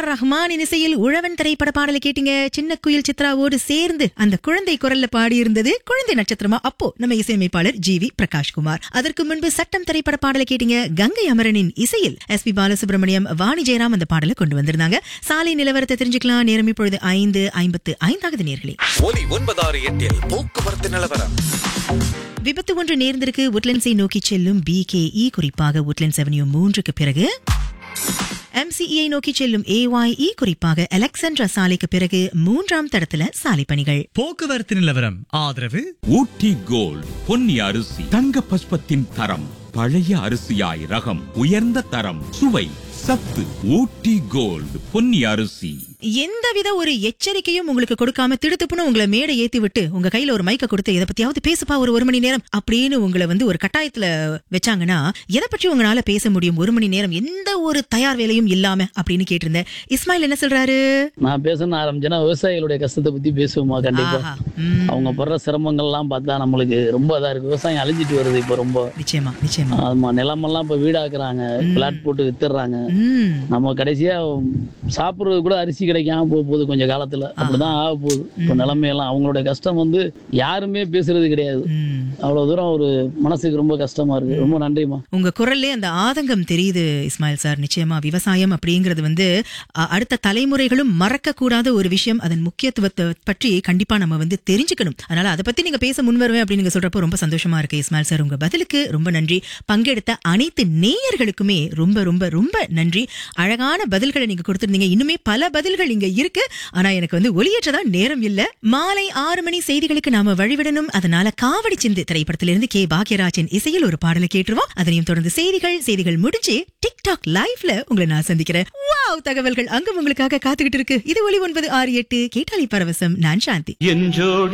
R ரஹ்மானின் இசையில் உழவன் திரைப்பட பாடலை கேட்டீங்க சின்ன குயில் சித்ராவோடு சேர்ந்து அந்த குழந்தை குரல்ல பாடியிருந்தது குழந்தை நட்சத்திரமா அப்போ நம்ம இசையமைப்பாளர் ஜி வி பிரகாஷ்குமார் அதற்கு முன்பு சட்டம் திரைப்பட பாடலை கேட்டீங்க கங்கை அமரனின் இசையில் எஸ் பி பாலசுப்ரமணியம் வாணி ஜெயராம் அந்த பாடலை கொண்டு வந்திருந்தாங்க சாலை நிலவரத்தை தெரிஞ்சுக்கலாம் நேரம் இப்பொழுது ஐந்து ஐம்பத்து ஐந்தாவது நேர்களே ஒலி ஒன்பதாறு எட்டில் போக்குவரத்து நிலவரம் விபத்து ஒன்று நேர்ந்திருக்கு உட்லண்ட்ஸை நோக்கி செல்லும் பிகேஇ குறிப்பாக உட்லண்ட்ஸ் அவென்யூ மூன்றுக்கு பிறகு எம்சிஇயை நோக்கி செல்லும் ஏஒய்இ குறிப்பாக அலெக்சாண்ட்ரா சாலைக்கு பிறகு மூன்றாம் தடத்துல சாலை பணிகள் போக்குவரத்து நிலவரம் ஆதரவு ஊட்டி கோல்ட் பொன்னி அரிசி தங்க பஸ்பத்தின் தரம் பழைய அரிசியாய் ரகம் உயர்ந்த தரம் சுவை சத்து ஊட்டி கோல்ட் பொன்னி அரிசி எந்தவித ஒரு எச்சரிக்கையும் உங்களுக்கு கொடுக்காம திடுத்துப்புன்னு உங்களை மேடை ஏத்தி விட்டு உங்க கையில ஒரு மைக்க கொடுத்து எதை பத்தியாவது பேசுப்பா ஒரு ஒரு மணி நேரம் அப்படின்னு உங்களை வந்து ஒரு கட்டாயத்துல வச்சாங்கன்னா எதை பற்றி உங்களால பேச முடியும் ஒரு மணி நேரம் எந்த ஒரு தயார் வேலையும் இல்லாம அப்படின்னு கேட்டிருந்தேன் இஸ்மாயில் என்ன சொல்றாரு நான் பேசணும் ஆரம்பிச்சேன்னா விவசாயிகளுடைய கஷ்டத்தை பத்தி பேசுவோமா கண்டிப்பா ஆஹா, ம், அவங்க படுற சிரமங்கள்லாம் பார்த்தா நம்மளுக்கு ரொம்ப இதா இருக்கு விவசாயம் அழிஞ்சிட்டு வருது இப்போ ரொம்ப நிச்சயமா நிச்சயமா ஆமா நிலமெல்லாம் இப்ப வீடாக்குறாங்க பிளாட் போட்டு வித்துடுறாங்க ம் நம்ம கடைசியா சாப்பிடுறது கூட அரிசி கிடைக்காம போக போகுது கொஞ்சம் காலத்துல அப்படிதான் ஆக போகுது இப்போ நிலைமையெல்லாம் அவங்களுடைய கஷ்டம் வந்து யாருமே பேசுறது கிடையாது ம் அவ்வளவு தூரம் ஒரு மனசுக்கு ரொம்ப கஷ்டமா இருக்கு ரொம்ப நன்றிமா உங்க குரல்லே அந்த ஆதங்கம் தெரியுது இஸ்மாயில் சார் நிச்சயமா விவசாயம் அப்படிங்கிறது வந்து அ, அடுத்த தலைமுறைகளும் மறக்க கூடாத ஒரு விஷயம் அதன் முக்கியத்துவத்தை பற்றி கண்டிப்பா நம்ம வந்து தெரிஞ்சுக்கணும் அதனால அதை பத்தி நீங்க பேச முன்வருவேன் அப்படின்னு நீங்க சொல்றப்போ ரொம்ப சந்தோஷமா இருக்கு இஸ்மாயில் சார் உங்க பதிலுக்கு ரொம்ப நன்றி பங்கெடுத்த அனைத்து நேயர்களுக்குமே ரொம்ப ரொம்ப ரொம்ப நன்றி அழகான பதில்களை நீங்க கொடுத்திருந்தீங்க இன்னுமே பல பதில்கள் இங்க இருக்கு ஆனா எனக்கு வந்து ஒளியேற்றதான் நேரம் இல்ல மாலை ஆறு மணி செய்திகளுக்கு நாம வழிவிடணும் அதனால காவடி சிந்து திரைப்படத்திலிருந்து கே பாக்யராஜின் இசையில் ஒரு பாடலை கேட்டுருவோம் அதனையும் தொடர்ந்து செய்திகள் செய்திகள் முடிஞ்சு டிக்டாக் லைவ்ல உங்களை நான் சந்திக்கிறேன் வாவ் தகவல்கள் அங்கும் உங்களுக்காக காத்துக்கிட்டு இருக்கு இது ஒலி ஒன்பது ஆறு எட்டு கேட்டாளி பரவசம் நான் சாந்தி என்றோடி